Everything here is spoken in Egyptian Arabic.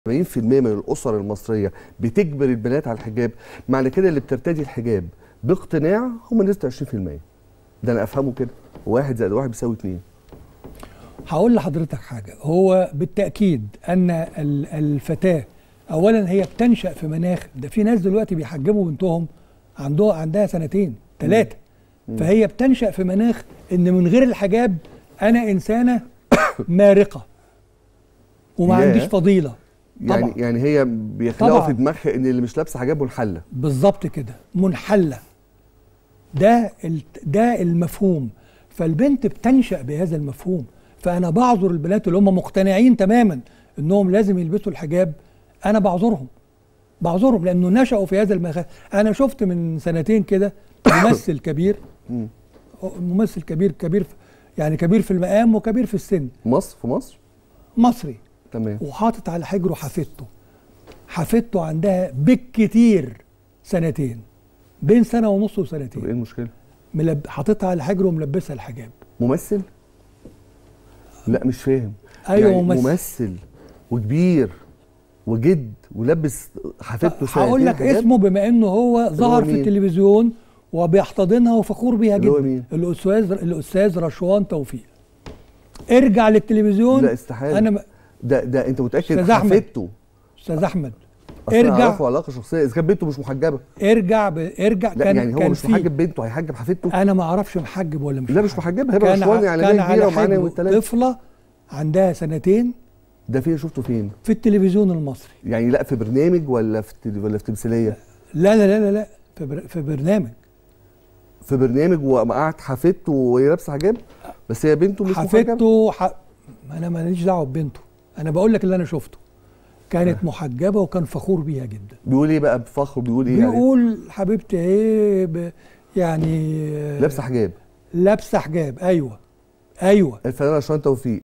40% من الاسر المصريه بتجبر البنات على الحجاب معنى كده اللي بترتدي الحجاب باقتناع هم نسبه 20% ده انا افهمه كده واحد زائد واحد بيساوي اتنين هقول لحضرتك حاجة هو بالتأكيد أن ال- الفتاة أولا هي بتنشأ في مناخ ده في ناس دلوقتي بيحجبوا بنتهم عندها عندها سنتين ثلاثة فهي بتنشأ في مناخ إن من غير الحجاب أنا إنسانة مارقة وما ياه. عنديش فضيلة يعني طبعا يعني هي بيخلقوا طبعا. في دماغها ان اللي مش لابسه حجاب منحله بالظبط كده منحلة ده ال- ده المفهوم فالبنت بتنشأ بهذا المفهوم فأنا بعذر البنات اللي هم مقتنعين تماما إنهم لازم يلبسوا الحجاب أنا بعذرهم بعذرهم لأنه نشأوا في هذا المخ أنا شفت من سنتين كده ممثل كبير مم. ممثل كبير كبير في- يعني كبير في المقام وكبير في السن مصر في مصر مصري تمام وحاطط على حجره حفيدته حفيدته عندها بالكتير سنتين بين سنه ونص طب وسنتين ايه المشكله ملب... حاططها على حجره وملبسها الحجاب ممثل لا مش فاهم ايوه يعني ممثل ممثل وكبير وجد ولبس حفيدته هقول لك حجاب؟ اسمه بما انه هو ظهر في مين؟ التلفزيون وبيحتضنها وفخور بيها اللي هو جدا مين؟ الاستاذ الاستاذ رشوان توفيق ارجع للتلفزيون لا استحاله انا م... ده ده انت متاكد أستاذ أحمد. حفيدته استاذ احمد أصل أنا ارجع أعرفه علاقه شخصيه اذا كانت بنته مش محجبه ارجع ب... ارجع لا كان يعني هو كان مش في- محجب بنته هيحجب حفيدته انا ما اعرفش محجب ولا مش لا مش محجبه هبه كان رشوان ع- يعني كان كبيره على ومعانا حجره والثلاثه طفله عندها سنتين ده فين شفته فين في التلفزيون المصري يعني لا في برنامج ولا في تل- ولا في تمثيليه لا لا لا لا, لا في, بر... في برنامج في برنامج وقعد حفيدته وهي لابسه حجاب بس هي بنته مش محجبه حفيدته ح... ما انا ماليش دعوه ببنته انا بقول لك اللي انا شفته كانت محجبه وكان فخور بيها جدا بيقول ايه بقى بفخر بيقول ايه يعني بيقول حبيبتي ايه ب... يعني آه، لابسه حجاب لابسه حجاب ايوه ايوه الفنانه رشوان توفيق